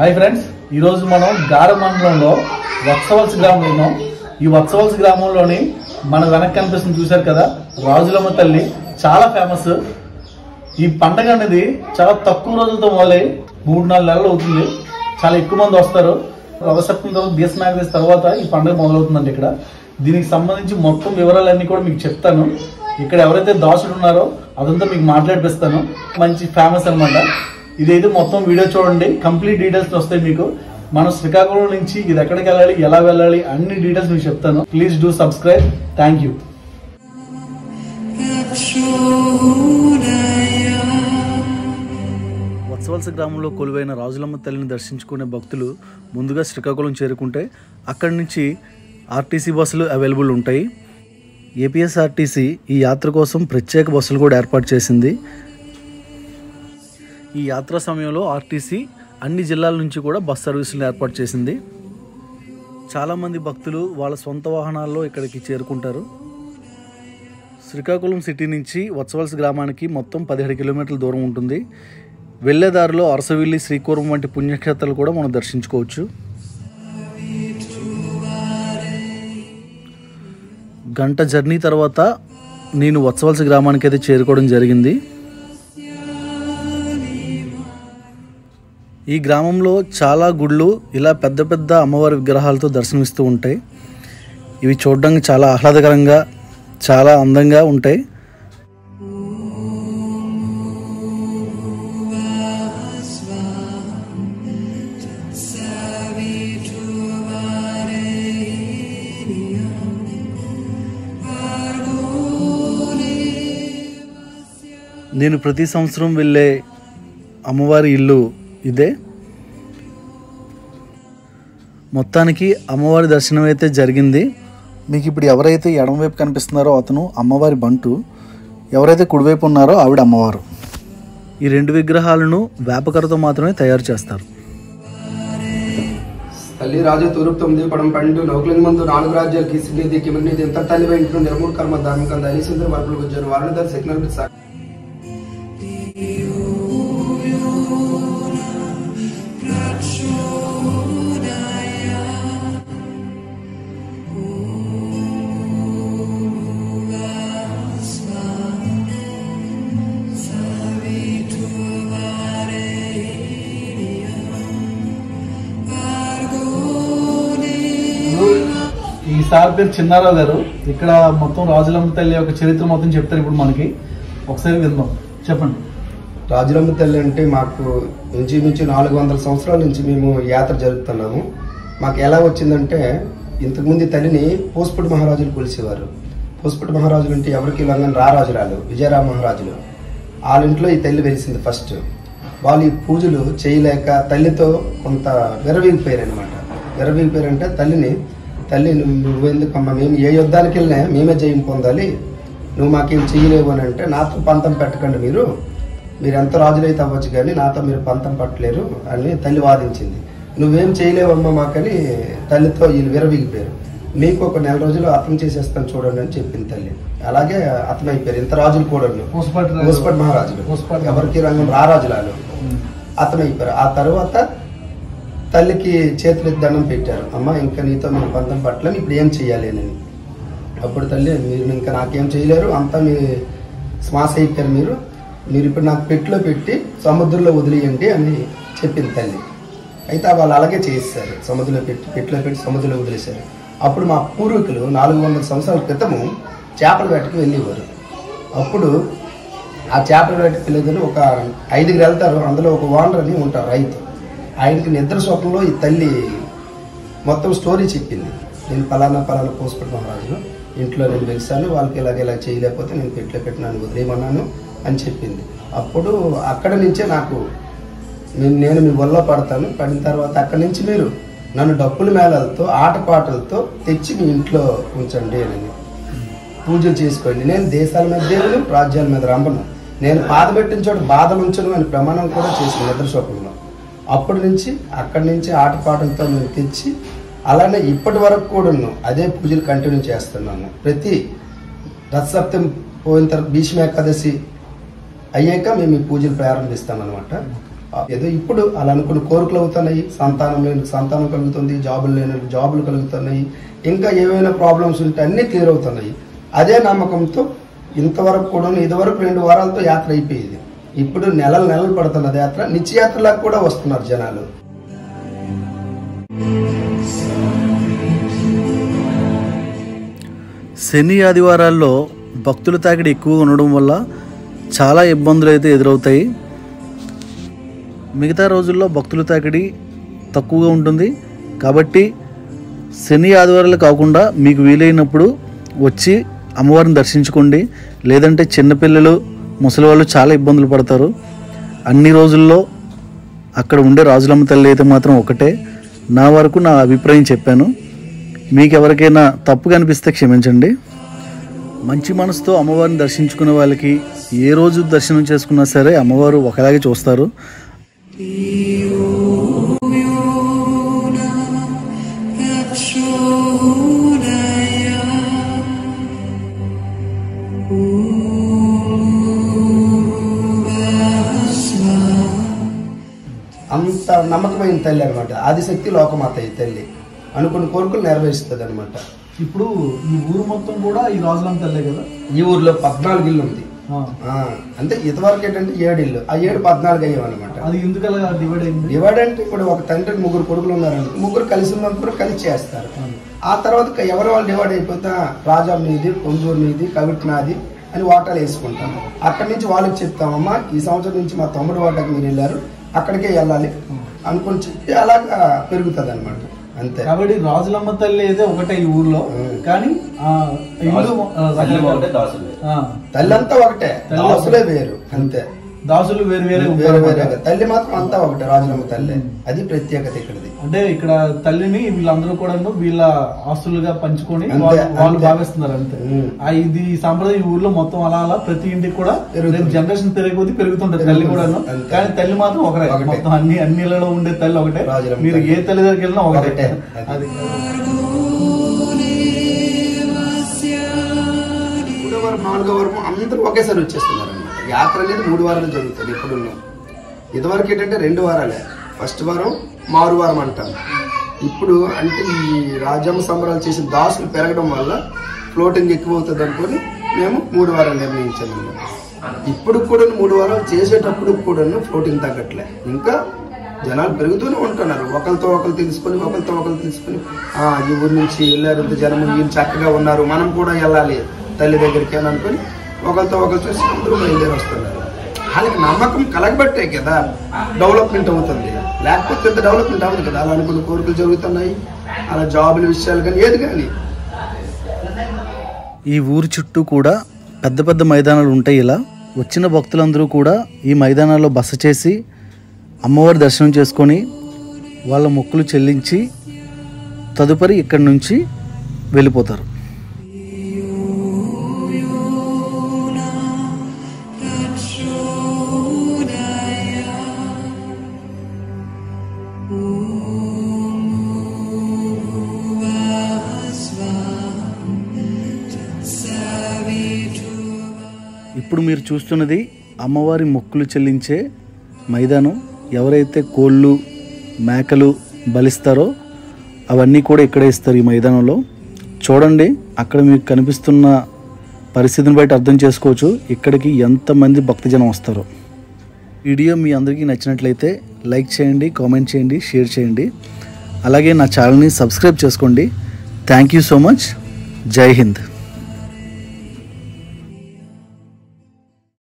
Hi friends ఈరోజు మనం గార మండలంలో వత్సవల్స్ గ్రామంలో ఉన్నాం ఈ వత్సవల్స్ గ్రామంలోని మన వెనక్కి కనిపిస్తుంది చూశారు కదా రాజులమ్మ తల్లి చాలా ఫేమస్ ఈ పండగ అనేది చాలా తక్కువ రోజులతో మొదలై మూడు నాలుగు నెలలు అవుతుంది చాలా ఎక్కువ మంది వస్తారు రథసప్తమి తర్వాత బీఎస్నాగరేజ్ తర్వాత ఈ పండుగ మొదలవుతుందండి ఇక్కడ దీనికి సంబంధించి మొత్తం వివరాలన్నీ కూడా మీకు చెప్తాను ఇక్కడ ఎవరైతే దాసుడు ఉన్నారో అదంతా మీకు మాట్లాడిపిస్తాను మంచి ఫేమస్ అన్నమాట ఇదైతే మొత్తం వీడియో చూడండి కంప్లీట్ డీటెయిల్స్ వస్తాయి మీకు మనం శ్రీకాకుళం నుంచి ఇది ఎక్కడికి వెళ్ళాలి ఎలా వెళ్ళాలి అన్ని డీటెయిల్స్ మీకు చెప్తాను please do subscribe thank you Vatsavalasa గ్రామంలో కొలువైన రాజులమ్మ తల్లిని దర్శించుకునే భక్తులు ముందుగా శ్రీకాకుళం చేరుకుంటే అక్కడి నుంచి ఆర్టీసీ బస్సులు అవైలబుల్ ఉంటాయి ఏపీఎస్ఆర్టీసీ ఈ యాత్ర కోసం ప్రత్యేక బస్సులు కూడా ఏర్పాటు చేసింది ఈ యాత్ర సమయంలో ఆర్టీసీ అన్ని జిల్లాల నుంచి కూడా బస్ సర్వీసులను ఏర్పాటు చేసింది చాలామంది భక్తులు వాళ్ళ సొంత వాహనాల్లో ఇక్కడికి చేరుకుంటారు శ్రీకాకుళం సిటీ నుంచి వత్సవల్స్ గ్రామానికి మొత్తం పదిహేడు కిలోమీటర్ల దూరం ఉంటుంది వెళ్ళే దారిలో అరసవిల్లి శ్రీకూరం వంటి పుణ్యక్షేత్రాలు కూడా మనం దర్శించుకోవచ్చు గంట జర్నీ తర్వాత నేను వత్సవల్స్ గ్రామానికి అయితే చేరుకోవడం జరిగింది ఈ గ్రామంలో చాలా గుళ్ళు ఇలా పెద్ద పెద్ద అమ్మవారి విగ్రహాలతో దర్శనమిస్తూ ఉంటాయి ఇవి చూడడానికి చాలా ఆహ్లాదకరంగా చాలా అందంగా ఉంటాయి నేను ప్రతి సంవత్సరం వెళ్ళే అమ్మవారి ఇల్లు ఇదే మొత్తానికి అమ్మవారి దర్శనం అయితే జరిగింది మీకు ఇప్పుడు ఎవరైతే ఎడమవైపు కనిపిస్తున్నారో అతను అమ్మవారి బంటు ఎవరైతే కుడివైపు ఉన్నారో ఆవిడ అమ్మవారు ఈ రెండు విగ్రహాలను వేపకరతో మాత్రమే తయారు చేస్తారు తల్లి రాజు తూర్పు తొమ్మిది పడం పన్నెండు నౌకలింగ ముందు నాలుగు రాజ్యాలు కిసినిది కిమినిది ఎంత తల్లి వెంటను నిర్మూల కర్మ ధార్మికం దయసుందర వరపులు వచ్చారు వారిని దాని శక్తి సార్ ఈ సార్ పేరు చిన్నారావు గారు ఇక్కడ మొత్తం రాజులమ్మ తల్లి యొక్క చరిత్ర మొత్తం చెప్తారు ఇప్పుడు మనకి ఒకసారి విందాం చెప్పండి రాజులమ్మ తల్లి అంటే మాకు ఇంచుమించు నాలుగు వందల సంవత్సరాల నుంచి మేము ఈ యాత్ర జరుపుతున్నాము మాకు ఎలా వచ్చిందంటే ఇంతకుముందు ఈ తల్లిని పూసపుటి మహారాజులు కొలిసేవారు పూసపుటి మహారాజులు అంటే ఎవరికి లొంగని రారాజురాలు విజయరామ మహారాజులు వాళ్ళ ఇంట్లో ఈ తల్లి వెలిసింది ఫస్ట్ వాళ్ళు ఈ పూజలు చేయలేక తల్లితో కొంత విరవీగిపోయారు అనమాట విరవీగిపోయారు అంటే తల్లిని తల్లి నువ్వు నువ్వెందుకమ్మా మేము ఏ యుద్ధానికి వెళ్ళినా మేమే జయం పొందాలి నువ్వు మాకేం చేయలేవు అని అంటే నాతో పంతం పెట్టకండి మీరు మీరు ఎంత రాజులైతే అవ్వచ్చు కానీ నాతో మీరు పంతం పట్టలేరు అని తల్లి వాదించింది నువ్వేం చేయలేవమ్మా మాకని తల్లితో వీళ్ళు విరవీగిపోయారు మీకు ఒక నెల రోజులు అర్థం చేసేస్తాను చూడండి అని చెప్పింది తల్లి అలాగే అర్థమైపోయారు ఇంత రాజులు కూడా పూసపాటి రాజు. పూసపాటి మహారాజులు పూసపాటి ఎవరికి రంగం రారాజులాలు అర్థమైపోయారు ఆ తర్వాత తల్లికి చేతులు ఎత్తి దండం పెట్టారు అమ్మ ఇంకా నీతో మనం పంతం పట్టలేం ఇప్పుడు ఏం చెయ్యాలి అని అప్పుడు తల్లి మీరు ఇంకా నాకేం చేయలేరు అంతా మీ శ్వాస అయిపోయారు మీరు మీరు ఇప్పుడు నాకు పెట్టిలో పెట్టి సముద్రంలో వదిలేయండి అని చెప్పింది తల్లి అయితే వాళ్ళు అలాగే చేసేసారు సముద్రంలో పెట్టి పెట్టిలో పెట్టి సముద్రంలో వదిలేశారు అప్పుడు మా పూర్వీకులు నాలుగు వందల సంవత్సరాల క్రితము చేపల వేటకి వెళ్ళేవారు అప్పుడు ఆ చేపల వేటకి వెళ్ళేదని ఒక ఐదుగురు వెళ్తారు అందులో ఒక ఓనర్ అని ఉంటారు రైతు ఆయనకి నిద్ర స్వప్నంలో ఈ తల్లి మొత్తం స్టోరీ చెప్పింది నేను పలానా పలానా పోస్పట్ మహారాజును ఇంట్లో నేను వెలిసాను వాళ్ళకి ఇలాగ ఇలా చేయలేకపోతే నేను పెట్లో పెట్టినాను వదిలేయమన్నాను అని చెప్పింది అప్పుడు అక్కడ నుంచే నాకు నేను నేను మీ వల్ల పడతాను పడిన తర్వాత అక్కడి నుంచి మీరు నన్ను డప్పుల మేళాలతో ఆటపాటలతో తెచ్చి మీ ఇంట్లో ఉంచండి అని పూజలు చేసుకోండి నేను దేశాల మీద దేవుడు రాజ్యాల మీద రంభను నేను బాధ పెట్టిన చోట బాధలు ఉంచను అని ప్రమాణం కూడా చేసింది నిద్ర స్వప్నంలో అప్పటి నుంచి అక్కడి నుంచి ఆటపాటలతో నేను తెచ్చి అలానే ఇప్పటి వరకు కూడా అదే పూజలు కంటిన్యూ చేస్తున్నాను ప్రతి రథసప్తమి పోయిన తర్వాత భీష్మ ఏకాదశి అయ్యాక మేము ఈ పూజలు ప్రారంభిస్తాం అనమాట ఏదో ఇప్పుడు అలా అనుకున్న కోరికలు అవుతున్నాయి సంతానం లేని సంతానం కలుగుతుంది జాబులు లేని జాబులు కలుగుతున్నాయి ఇంకా ఏవైనా ప్రాబ్లమ్స్ ఉంటే అన్నీ క్లియర్ అవుతున్నాయి అదే నమ్మకంతో ఇంతవరకు కూడా ఇదివరకు రెండు వారాలతో యాత్ర అయిపోయేది ఇప్పుడు నెలలు నెలలు పడుతున్నది యాత్ర నిత్యయాత్రలాగా కూడా వస్తున్నారు జనాలు శని ఆదివారాల్లో భక్తుల తాకిడి ఎక్కువగా ఉండడం వల్ల చాలా ఇబ్బందులు అయితే ఎదురవుతాయి మిగతా రోజుల్లో భక్తుల తాకిడి తక్కువగా ఉంటుంది కాబట్టి శని ఆదివారాలు కాకుండా మీకు వీలైనప్పుడు వచ్చి అమ్మవారిని దర్శించుకోండి లేదంటే చిన్నపిల్లలు ముసలి వాళ్ళు చాలా ఇబ్బందులు పడతారు అన్ని రోజుల్లో అక్కడ ఉండే రాజులమ్మ తల్లి అయితే మాత్రం ఒకటే నా వరకు నా అభిప్రాయం చెప్పాను మీకు ఎవరికైనా తప్పు కనిపిస్తే క్షమించండి మంచి మనసుతో అమ్మవారిని దర్శించుకునే వాళ్ళకి ఏ రోజు దర్శనం చేసుకున్నా సరే అమ్మవారు ఒకలాగే చూస్తారు అంత నమ్మకమైన తల్లి అనమాట ఆదిశక్తి లోకమాత ఈ తల్లి అనుకున్న కోరికలు నెరవేరుస్తుంది అనమాట ఇప్పుడు ఈ ఊరు మొత్తం కూడా ఈ రాజులమ్మ తల్లే కదా ఈ ఊర్లో పద్నాలుగు ఇల్లు ఉంది ఆ, అంటే ఇంతవరకు ఏంటంటే ఏడు ఇల్లు ఆ ఏడు పద్నాలుగు అయ్యామన్నమాట అది ఎందుకలా డివైడ్ అయింది డివైడ్ అంటే ఇప్పుడు ఒక తండ్రికి ముగ్గురు కొడుకులు ఉన్నారంటే ముగ్గురు కలిసి ఉన్నప్పుడు కలిసి చేస్తారు ఆ తర్వాత ఇక ఎవరి వాళ్ళు డివైడ్ అయిపోతే రాజా మీది కొందూరు మీది కవిట్ నాది అని వాటాలు వేసుకుంటాం అక్కడి నుంచి వాళ్ళకి చెప్తామమ్మా ఈ సంవత్సరం నుంచి మా తమ్ముడు వాటాకి మీరు వెళ్ళారు అక్కడికే వెళ్ళాలి అనుకుని చెప్పి అలాగా పెరుగుతుంది అనమాట అంతే కాబట్టి రాజులమ్మ తల్లి అయితే ఒకటే ఈ ఊర్లో ఉం. కానీ ఆ, ఇల్లు ఆ, తల్లి రకరకాల- ఒకటే దాసులు ఆ, తల్లి అంతా ఒకటే తల్లి దాసులే వేరు అంతే దాసులు వేరు వేరే వేరే ఉంటారు వేరే తల్లి మాత్రం అంతా ఒకటే రాజులమ్మ తల్లి అది ప్రత్యేకత ఇక్కడిది అంటే ఇక్కడ తల్లిని వీళ్ళందరూ కూడా వీళ్ళ ఆస్తులుగా పంచుకొని అంతే, వాళ్ళు వాళ్ళు అంతే. భావిస్తున్నారు అంతే ఉం. ఆ ఇది ఈ సాంప్రదాయం ఈ ఊర్లో మొత్తం అలా అలా ప్రతి ఇంటికి కూడా పెరుగుతుంది. జనరేషన్ పెరిగే కొద్దీ పెరుగుతుంటది తల్లి పెరుగుతుంది. కూడాను అంతే. కానీ తల్లి మాత్రం ఒకటే ఒకటే. మొత్తం అన్ని అన్ని ఇళ్లలో ఉండే తల్లి ఒకటే రాజులమ్మ మీరు తల్లి. ఏ తల్లి దగ్గరికి వెళ్ళినా ఒకటే ఒకటే. అది మూడో వారం నాలుగో వారం అందరూ ఒకేసారి వచ్చేస్తున్నారు అనమాట యాత్ర అనేది మూడు వారాలు జరుగుతుంది ఎప్పుడు ఇదివరకు ఏంటంటే రెండు వారాలే ఫస్ట్ వారం మారు వారం అంటాం ఇప్పుడు అంటే ఈ రాజ్యమ్మ సంబరాలు చేసిన దాసులు పెరగడం వల్ల ఫ్లోటింగ్ ఎక్కువ అవుతుంది అనుకొని మేము మూడు వారాలు నిర్ణయించాము అన్నమాట. ఇప్పుడు కూడా మూడు వారాలు చేసేటప్పుడు కూడా ఫ్లోటింగ్ తగ్గట్లే ఇంకా జనాలు పెరుగుతూనే ఉంటున్నారు ఒకరితో ఒకరు తెలుసుకొని ఒకరితో ఒకరు తెలుసుకొని ఆ ఈ ఊరి నుంచి వెళ్ళారు ఇంత జనం ఈయన చక్కగా ఉన్నారు మనం కూడా వెళ్ళాలి తల్లి దగ్గరికి అని అనుకొని ఒకరితో ఒకరు చూసి అందరూ బయలుదేరి వస్తున్నారు వాళ్ళకి నమ్మకం కలగబట్టే కదా డెవలప్మెంట్ అవుతుంది లేకపోతే ఇంత డెవలప్మెంట్ అవ్వదు కదా అలా అనుకున్న కోరికలు జరుగుతున్నాయి అలా జాబుల విషయాలు కానీ ఏది కానీ ఈ ఊరి చుట్టూ కూడా పెద్ద పెద్ద మైదానాలు ఉంటాయి ఇలా వచ్చిన భక్తులందరూ కూడా ఈ మైదానాల్లో బస చేసి అమ్మవారి దర్శనం చేసుకొని వాళ్ళ మొక్కులు చెల్లించి తదుపరి ఇక్కడి నుంచి వెళ్ళిపోతారు ఇప్పుడు మీరు చూస్తున్నది అమ్మవారి మొక్కులు చెల్లించే మైదానం ఎవరైతే కోళ్ళు మేకలు బలిస్తారో అవన్నీ కూడా ఇక్కడే ఇస్తారు ఈ మైదానంలో చూడండి అక్కడ మీకు కనిపిస్తున్న పరిస్థితిని బట్టి అర్థం చేసుకోవచ్చు ఇక్కడికి ఎంతమంది భక్తజనం వస్తారో వీడియో మీ అందరికీ నచ్చినట్లయితే లైక్ చేయండి కామెంట్ చేయండి షేర్ చేయండి అలాగే నా ఛానల్ని సబ్స్క్రైబ్ చేసుకోండి థ్యాంక్ యూ సో మచ్ జై హింద్